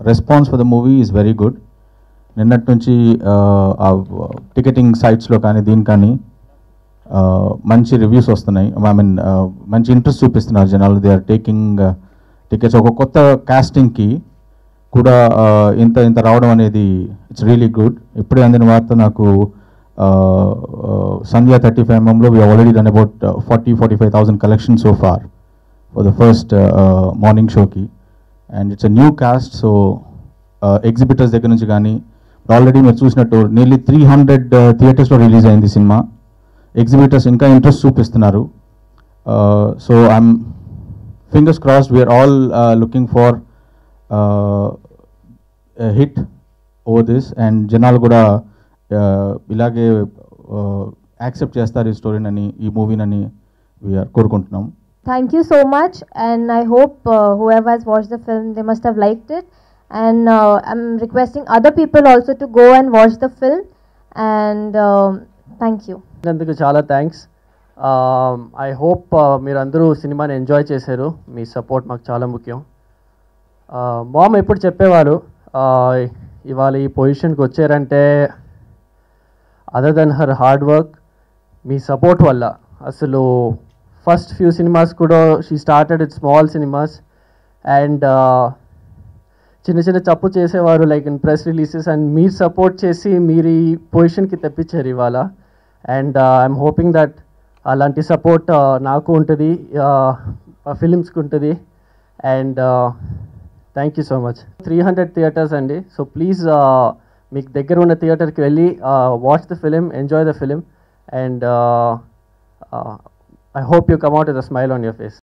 Response for the movie is very good నిన్నటి నుంచి ticketing సైట్స్లో కానీ దీని కానీ uh, మంచి రివ్యూస్ వస్తున్నాయి ఐ మీన్ మంచి ఇంట్రెస్ట్ చూపిస్తున్నారు జనాలు దే ఆర్ టేకింగ్ టికెట్స్ ఒక కొత్త కాస్టింగ్కి కూడా uh, ఇంత ఇంత రావడం అనేది ఇట్స్ రియలీ గుడ్ ఇప్పుడే అందిన వార్త నాకు సంధ్యా థర్టీ ఫైవ్ ఎంఎంలో we already done about forty forty five thousand collection so far for the first morning షోకి and it's a new cast so exhibitors దగ్గర నుంచి కానీ ఆల్రెడీ మీరు చూసినట్టు నియర్లీ త్రీ హండ్రెడ్ థియేటర్స్లో రిలీజ్ అయింది సినిమా ఎగ్జిబిటర్స్ ఇంకా ఇంట్రెస్ట్ చూపిస్తున్నారు so I'm fingers crossed we're all looking for hit over this and జనాలు కూడా uh, ఇలాగే యాక్సెప్ట్ చేస్తారు ఈ స్టోరీనని ఈ మూవీనని వీఆర్ కోరుకుంటున్నాం Thank you so much, and I hope uh, whoever has watched the film they must have liked it. And uh, I'm requesting other people also to go and watch the film. And um, thank you. అందుకు చాలా thanks I hope మీరందరూ సినిమాని enjoy చేశారు మీ support మాకు చాలా ముఖ్యం ma'am ఎప్పుడు చెప్పేవారు uh, ఇవాళ ఈ పొజిషన్కి వచ్చారంటే other than her hard work మీ సపోర్ట్ వల్ల అసలు ఫస్ట్ ఫ్యూ సినిమాస్ కూడా she started it small cinemas and చిన్న చిన్న చప్పు చేసేవారు like in press releases and మీరు సపోర్ట్ చేసి మీరు ఈ పొజిషన్కి తెప్పించారు ఇవాళ అండ్ ఐఎమ్ హోపింగ్ దట్ అలాంటి సపోర్ట్ నాకు ఉంటుంది ఫిలిమ్స్కి ఉంటుంది and thank you so much three hundred theatres అండి సో ప్లీజ్ మీకు దగ్గర ఉన్న థియేటర్కి వెళ్ళి watch the film enjoy the film and I hope you come out with a smile on your face